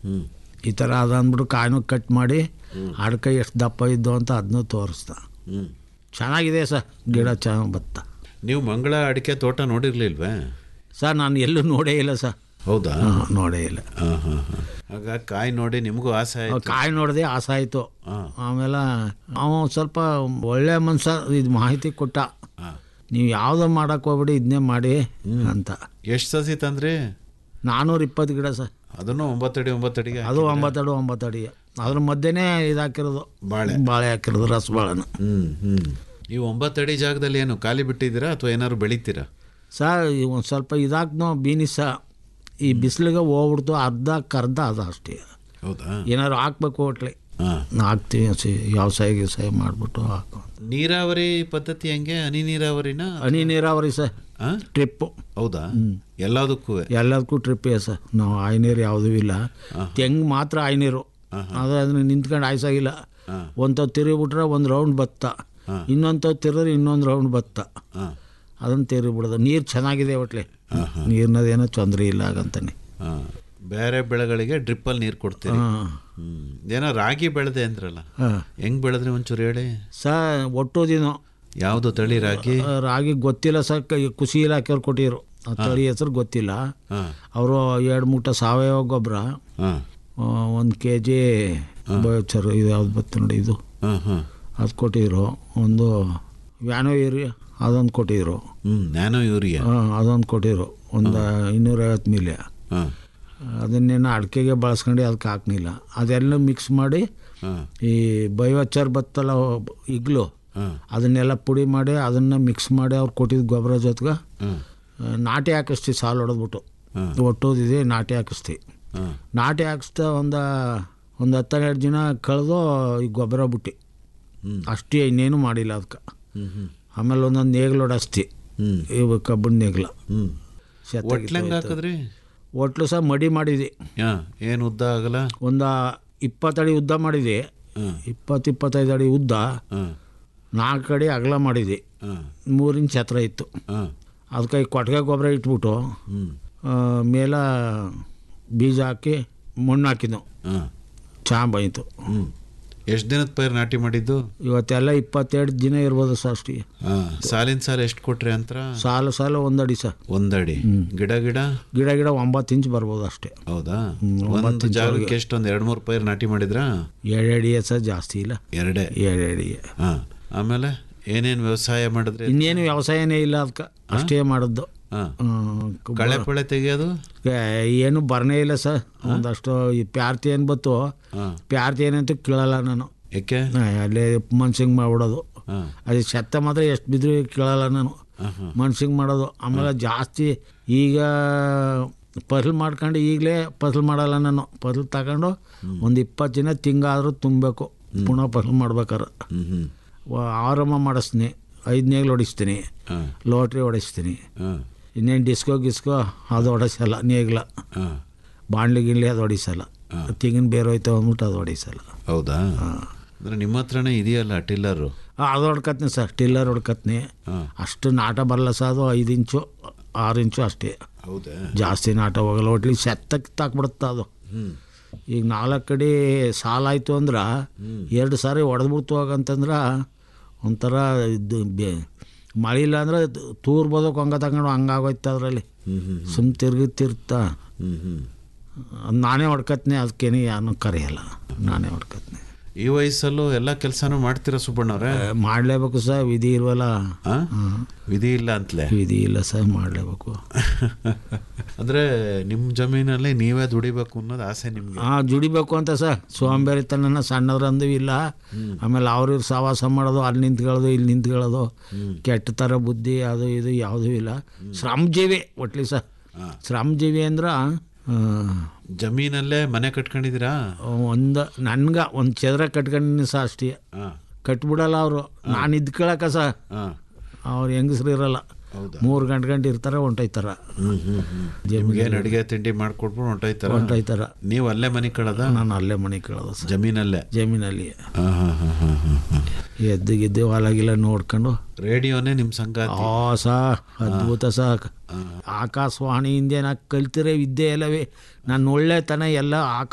ಹ್ಮ್ ಈ ಥರ ಅದ ಅಂದ್ಬಿಟ್ಟು ಕಾಯಿನೂ ಕಟ್ ಮಾಡಿ ಅಡ್ಕೆ ಎಷ್ಟು ದಪ್ಪ ಇದ್ದು ಅಂತ ಅದನ್ನೂ ತೋರಿಸ್ದ ಹ್ಮ್ ಚೆನ್ನಾಗಿದೆ ಸರ್ ಗಿಡ ಚೆನ್ನಾಗಿ ಬತ್ತ ನೀವು ಮಂಗಳ ಅಡಿಕೆ ತೋಟ ನೋಡಿರ್ಲಿಲ್ವೇ ಸರ್ ನಾನು ಎಲ್ಲೂ ನೋಡೇ ಇಲ್ಲ ಸರ್ ಹೌದಾ ಹಾಂ ನೋಡೇ ಇಲ್ಲ ಹಾ ಹಾ ಹಾ ಆಗ ಕಾಯಿ ನೋಡಿ ನಿಮಗೂ ಆಸೆ ಆಯ್ತು ಕಾಯಿ ನೋಡಿದೆ ಆಸೆ ಆಯಿತು ಹಾ ಆಮೇಲೆ ಅವ ಸ್ವಲ್ಪ ಒಳ್ಳೆ ಮನುಷ್ಯ ಇದು ಮಾಹಿತಿ ಕೊಟ್ಟ ಹಾ ನೀವು ಯಾವುದೋ ಮಾಡಕ್ಕೆ ಹೋಗ್ಬಿಡಿ ಇದನ್ನೇ ಮಾಡಿ ಅಂತ ಎಷ್ಟು ಸಸಿ ತಂದ್ರಿ ನಾನ್ನೂರ ಇಪ್ಪತ್ತು ಗಿಡ ಸರ್ ಅದನ್ನು ಒಂಬತ್ತಡಿ ಒಂಬತ್ತಡಿಗೆ ಅದು ಒಂಬತ್ತಡಿ ಒಂಬತ್ತಡಿ ಅದ್ರ ಮಧ್ಯೆನೇ ಇದು ಹಾಕಿರೋದು ಬಾಳೆ ಬಾಳೆ ಹಾಕಿರೋದು ರಸಬಾಳೆನ ಹ್ಮ್ ಹ್ಮ್ ಈ ಒಂಬತ್ತಡಿ ಜಾಗದಲ್ಲಿ ಏನು ಖಾಲಿ ಬಿಟ್ಟಿದ್ದೀರಾ ಅಥವಾ ಏನಾದ್ರು ಬೆಳಿತೀರಾ ಸರ್ ಒಂದು ಸ್ವಲ್ಪ ಇದಾಕ್ನೋ ಬೀನಿಸ ಈ ಬಿಸಿಲಿಗೆ ಹೋಗ್ಬಿಡ್ತು ಅರ್ಧ ಕರ್ಧ ಅದು ಅಷ್ಟೇ ಹೌದಾ ಏನಾದ್ರು ಹಾಕ್ಬೇಕು ಹೋಟ್ಲಿ ಹಾ ಹಾಕ್ತೀವಿ ಸಿ ವ್ಯವಸಾಯ ಗಿವಸಾಯ ಮಾಡಿಬಿಟ್ಟು ಹಾಕೋ ನೀರಾವರಿ ಪದ್ಧತಿ ಹೆಂಗೆ ಹನಿ ನೀರಾವರಿನ ಹನಿ ನೀರಾವರಿ ಸರ್ ಆ? ಟ್ರಿಪ್ಪು ಹೌದಾ ಎಲ್ಲದಕ್ಕೂ ಎಲ್ಲದಕ್ಕೂ ಟ್ರಿಪ್ಪೇ ಸರ್ ನಾವು ಆಯ್ ನೀರು ಯಾವುದೂ ಇಲ್ಲ ತೆಂಗು ಮಾತ್ರ ಆಯ್ ನೀರು ಅದು ಅದನ್ನ ನಿಂತ್ಕೊಂಡು ಆಯ್ಸಾಗಿಲ್ಲ ಹಾ. ಒಂದು ತಿರುಗಿಬಿಟ್ರೆ ಒಂದು ರೌಂಡ್ ಬತ್ತ ಇನ್ನೊಂದು ತಿರುದ್ರೆ ಇನ್ನೊಂದು ರೌಂಡ್ ಬತ್ತ ಹಾಂ ಅದನ್ನು ತಿರುಗಿಬಿಡೋದು ನೀರು ಚೆನ್ನಾಗಿದೆ ಒಟ್ಲೆ ನೀರಿನದೇನೋ ತೊಂದರೆ ಇಲ್ಲ ಹಾಗಂತಾನೆ ಹಾಂ ಬೇರೆ ಬೆಳೆಗಳಿಗೆ ಡ್ರಿಪ್ಪಲ್ಲಿ ನೀರು ಕೊಡ್ತೀರಿ ಹಾಂ ಹ್ಮ್ ಏನೋ ರಾಗಿ ಬೆಳೆದೆ ಅಂದ್ರಲ್ಲ ಹಾಂ ಹೆಂಗ್ ಬೆಳೆದ್ರಿ ಒಂಚೂರು ಹೇಳಿ ಸರ್ ಒಟ್ಟು ದಿನ ಯಾವುದು ತಳಿ ರಾಗಿ ರಾಗಿ ಗೊತ್ತಿಲ್ಲ ಸರ್ ಕ- ಕೃಷಿ ಇಲಾಖೆಯವ್ರು ಕೊಟ್ಟಿದ್ರು ಆ ತಳಿ ಹೆಸರು ಗೊತ್ತಿಲ್ಲ ಹಾಂ ಅವರು ಎರಡು ಮೂಟ ಸಾವಯವ ಗೊಬ್ಬರ ಹಾಂ ಒಂದು ಕೆ ಜಿ ಬಯೋಚರ್ ಇದು ಯಾವ್ದು ಬತ್ತು ನೋಡಿ ಇದು ಹಾಂ ಹಾಂ ಅದು ಕೊಟ್ಟಿದ್ರು ಒಂದು ವ್ಯಾನೋ ಏರಿಯಾ ಅದೊಂದು ಕೊಟ್ಟಿದ್ರು ಹ್ಞೂ ನ್ಯಾನೋ ಯೂರಿಯಾ ಹಾಂ ಅದೊಂದು ಕೊಟ್ಟಿದ್ರು ಒಂದು ಇನ್ನೂರೈವತ್ತು ಮಿಲಿಯ ಹಾಂ ಅದನ್ನೇನು ಅಡಿಕೆಗೆ ಬಳಸ್ಕೊಂಡು ಅದಕ್ಕೆ ಹಾಕ್ನಿಲ್ಲ ಅದೆಲ್ಲ ಮಿಕ್ಸ್ ಮಾಡಿ ಹಾಂ ಈ ಬಯೋಚರ್ ಬತ್ತಲ್ಲ ಇಗ್ಲು ಹಾಂ ಅದನ್ನೆಲ್ಲ ಪುಡಿ ಮಾಡಿ ಅದನ್ನು ಮಿಕ್ಸ್ ಮಾಡಿ ಅವ್ರು ಕೊಟ್ಟಿದ್ದು ಗೊಬ್ಬರ ಜೊತೆಗೆ ಹಾಂ ಆ, ನಾಟಿ ಹಾಕಿಸ್ತೀವಿ ಸಾಲು ಹೊಡೆದ್ಬಿಟ್ಟು ಹಾಂ ಒಟ್ಟೋದಿದೆ ನಾಟಿ ಹಾಕಿಸ್ತೀವಿ ಹಾಂ ನಾಟಿ ಹಾಕಿಸ್ತಾ ಒಂದು ಒಂದು ಹತ್ತೆರಡು ದಿನ ಕಳೆದು ಈ ಗೊಬ್ಬರ ಬಿಟ್ಟು ಹ್ಮ್. ಅಷ್ಟೇ ಇನ್ನೇನು ಮಾಡಿಲ್ಲ ಅದಕ್ಕೆ ಹ್ಞೂ ಹ್ಞೂ ಆಮೇಲೆ ಒಂದೊಂದು ನೇಗ್ಲು ಹೊಡೆಸ್ತಿ ಹ್ಞೂ ಇವು ಕಬ್ಬಣ ನೇಗ್ಲ ಹ್ಞೂ ಒಟ್ಲಂಗ್ ಹಾಕಿದ್ರಿ ಒಟ್ಲು ಸಹ ಮಡಿ ಮಾಡಿದೆ ಹಾಂ ಏನು ಉದ್ದ ಆಗಲ್ಲ ಒಂದು ಇಪ್ಪತ್ತಡಿ ಉದ್ದ ಮಾಡಿದೆ ಹಾಂ ಇಪ್ಪತ್ತು ಇಪ್ಪತ್ತೈದು ಅಡಿ ಉದ್ದ ಹಾಂ ನಾಲ್ಕು ಅಡಿ ಅಗಲ ಮಾಡಿದೆ ಹಾಂ ಮೂರು ಇಂಚ್ ಹತ್ರ ಇತ್ತು ಹಾಂ ಅದಕ್ಕೆ ಈ ಕೊಟ್ಟಿಗೆ ಗೊಬ್ಬರ ಇಟ್ಬಿಟ್ಟು ಹ್ಞೂ ಆ, ಮೇಲೆ ಬೀಜ ಹಾಕಿ ಮಣ್ಣು ಹಾಕಿದ್ವು ಹಾಂ ಚಾ ಬಂಯಿತು ಹ್ಞೂ ಎಷ್ಟು ದಿನದ ಪೈರು ನಾಟಿ ಮಾಡಿದ್ದು ಇವತ್ತೆಲ್ಲ ಇಪ್ಪತ್ತೆರಡು ದಿನ ಇರ್ಬೋದು ಸರ್ ಅಷ್ಟೇ ಹಾಂ ಸಾಲಿನ ಸಾಲ ಎಷ್ಟು ಕೊಟ್ರಿ ಅಂತರ ಸಾಲು ಸಾಲು ಒಂದಡಿ ಸರ್ ಒಂದಡಿ ಗಿಡ ಗಿಡ ಗಿಡ ಗಿಡ ಒಂಬತ್ತು ಇಂಚ್ ಬರ್ಬೋದು ಅಷ್ಟೇ ಹೌದಾ ಹ್ಮ್, ಒಂಬತ್ತು ಒಂದು ಇಂಚ್ ಜಾಗಕ್ಕೆ ಎಷ್ಟೊಂದು ಎರಡು ಮೂರು ಪೈರು ನಾಟಿ ಮಾಡಿದ್ರಾ ಎರಡಡಿ ಸರ್ ಜಾಸ್ತಿ ಇಲ್ಲ ಎರಡೇ ಎರಡಡಿ ಹಾಂ ಆಮೇಲೆ ಏನೇನು ವ್ಯವಸಾಯ ಮಾಡಿದ್ರಿ ಇನ್ನೇನು ವ್ಯವಸಾಯನೇ ಇಲ್ಲ ಅದಕ್ಕೆ ಅಷ್ಟೇ ಮಾಡಿದ್ದು ಹಾಂ ಹ್ಮ್, ಕ- ಕಳೆ ಪಳೆ ತೆಗಿಯೋದು ಏ, ಏನು ಬರ್ನೇ ಇಲ್ಲ ಸರ್ ಒಂದಷ್ಟು ಈ ಪ್ಯಾರ್ತಿ ಏನು ಬತ್ತು ಹಾಂ ಪ್ಯಾರ್ತಿ ಏನಂತೂ ಕೇಳಲ್ಲ ನಾನು ಯಾಕೆ ಆ, ಅಲ್ಲೇ ಮನ್ಸಿಗೆ ಮಾಡ್ಬಿಡೋದು ಹಾಂ ಅದು ಚೆತ್ತ ಮಾತ್ರ ಎಷ್ಟು ಬಿದ್ದರೂ ಕೇಳಲ್ಲ ನಾನು ಹಾಂ ಹಾಂ ಮನ್ಸಿಗೆ ಮಾಡೋದು ಆಮೇಲೆ ಜಾಸ್ತಿ ಈಗ ಫಸಲು ಮಾಡ್ಕೊಂಡು ಈಗಲೇ ಫಸಲು ಮಾಡಲ್ಲ ನಾನು ಫಸಲು ತಗೊಂಡು ಒಂದು ಇಪ್ಪತ್ತು ದಿನ ತಿಂಗಾದರೂ ತುಂಬಬೇಕು ಪುನಃ ಫಸಲು ಮಾಡ್ಬೇಕಾರೆ ಹ್ಞೂ ಹ್ಞೂ ವ- ಆರಂಭ ಮಾಡಿಸ್ತೀನಿ ಐದನೇಗ್ಲು ಹೊಡಿಸ್ತೀನಿ ಹಾಂ ಲೋಟ್ರಿ ಹೊಡಿಸ್ತೀನಿ ಹಾಂ ಇನ್ನೇನು ಡಿಸ್ಕೋ ಗಿಸ್ಕೋ ಅದು ಹೊಡಿಸಲ್ಲ ನೇಗ್ಲ ಹಾಂ ಬಾಣ್ಲಿ ಗಿಣ್ಲಿ ಅದು ಹೊಡಿಸಲ್ಲ ತೆಂಗಿನ ಬೇರೆ ಹೋಯ್ತು ಅಂದ್ಬಿಟ್ಟು ಅದು ಹೊಡಿಸಲ್ಲ ಹೌದಾ ಅಂದರೆ ನಿಮ್ಮ ಹತ್ರನೇ ಇದೆಯಲ್ಲ ಟಿಲ್ಲರು ಆ, ಅದು ಹೊಡ್ಕತ್ನಿ ಸರ್ ಟಿಲ್ಲರ್ ಹೊಡ್ಕತ್ನಿ ಹಾಂ ಅಷ್ಟು ನಾಟ ಬರಲ್ಲ ಸರ್ ಅದು ಐದು ಇಂಚು ಆರು ಇಂಚು ಅಷ್ಟೇ ಹೌದಾ ಜಾಸ್ತಿ ನಾಟ ಹೋಗಲ್ಲ ಒಟ್ಲಿ ಸೆತ್ತಕ್ಕೆ ತಾಕ್ಬಿಡುತ್ತೆ ಅದು ಹ್ಞೂ ಈಗ ನಾಲ್ಕು ಕಡೆ ಸಾಲಾಯ್ತು ಅಂದ್ರೆ ಎರಡು ಸಾರಿ ಹೊಡೆದ್ಬಿಡ್ತು ಹೋಗಂತಂದ್ರೆ ಒಂಥರ ಇದು ಬೆ ಮಳೆ ಇಲ್ಲ ಅಂದ್ರೆ ತೂರ್ಬೋದು ಕೊಂಗ ತಗೊಂಡು ಹಂಗಾಗೋಯ್ತು ಅದರಲ್ಲಿ ಹ್ಞೂ ಹ್ಞೂ ಸುಮ್ ತಿರ್ಗಿ ತಿರ್ತಾ ಹ್ಞೂ ಹ್ಞೂ ಅದ್ ನಾನೇ ಹೊಡ್ಕತ್ನಿ ಅದಕ್ಕೇನೆ ಯಾನು ಕರೆಯಲ್ಲ ನಾನೇ ಹೊಡ್ಕತ್ನಿ ಈ ವಯಸ್ಸಲ್ಲೂ ಎಲ್ಲ ಕೆಲಸನೂ ಮಾಡ್ತೀರಾ ಸುಬ್ಬಣ್ಣವ್ರೆ ಮಾಡಲೇಬೇಕು ಸರ್ ವಿಧಿ ಇಲ್ವಲ್ಲ ಹಾಂ ವಿಧಿ ಇಲ್ಲ ಅಂತಲೇ ವಿಧಿ ಇಲ್ಲ ಸರ್ ಮಾಡಲೇಬೇಕು ಅಂದರೆ ನಿಮ್ಮ ಜಮೀನಲ್ಲಿ ನೀವೇ ದುಡಿಬೇಕು ಅನ್ನೋದು ಆಸೆ ನಿಮಗೆ ಹಾಂ ದುಡಿಬೇಕು ಅಂತ ಸರ್ ಸೋಂಬೇರಿತನ ಸಣ್ಣದ್ರಂದು ಇಲ್ಲ ಆಮೇಲೆ ಅವ್ರ ಸವಾಸ ಮಾಡೋದು ಅಲ್ಲಿ ನಿಂತ್ಕೊಳ್ಳೋದು ಇಲ್ಲಿ ನಿಂತ್ಕೊಳ್ಳೋದು ಕೆಟ್ಟ ಥರ ಬುದ್ಧಿ ಅದು ಇದು ಯಾವುದೂ ಇಲ್ಲ ಶ್ರಮಜೀವಿ ಒಟ್ಲಿ ಸರ್ ಶ್ರಮಜೀವಿ ಅಂದ್ರೆ ಜಮೀನಲ್ಲೇ ಮನೆ ಕಟ್ಕೊಂಡಿದ್ದೀರಾ ಒಂದು ನನ್ಗೆ ಒಂದು ಚದ್ರ ಕಟ್ಕೊಂಡಿನಿ ಸಹ ಅಷ್ಟೇ ಹಾಂ ಕಟ್ಬಿಡಲ್ಲ ಅವರು ನಾನು ಇದ್ಕೊಳಕ ಸಹ ಹಾಂ ಅವ್ರು ಹೆಂಗಸ್ರು ಇರಲ್ಲ ಹೌದಾ ಮೂರು ಗಂಟೆ ಗಂಟೆ ಇರ್ತಾರೆ ಹೊಂಟೈತಾರ ಹ್ಞೂ ಹ್ಞೂ ಹ್ಞೂ ನಿಮ್ಗೇನು ಅಡುಗೆ ತಿಂಡಿ ಮಾಡ್ಕೊಟ್ಬಿಟ್ಟು ಹೊಂಟೋಯ್ತಾರ ಹೊಂಟೈತಾರ ನೀವು ಅಲ್ಲೇ ಮನೆ ಕಳದ ನಾನು ಅಲ್ಲೇ ಮನೆ ಕೇಳೋದು ಸರ್ ಜಮೀನಲ್ಲೇ ಜಮೀನಲ್ಲಿ ಹಾಂ ಹಾಂ ಹಾಂ ಹಾಂ ಹಾಂ ಹಾಂ ಎದ್ದು ಗಿದ್ದು ಹೊಲಗಿಲ್ಲ ನೋಡ್ಕೊಂಡು ರೇಡಿಯೋನೇ ನಿಮ್ಮ ಸಂಗಾತಿ ಆ ಸಾ ಅದ್ಭುತ ಸಾ ಆಕಾಶವಾಣಿಯಿಂದ ನಾ ಕಲ್ತಿರೋ ವಿದ್ಯೆ ಎಲ್ಲವೇ ನಾನು ಒಳ್ಳೆತನ ಎಲ್ಲ ಆಕಾಶ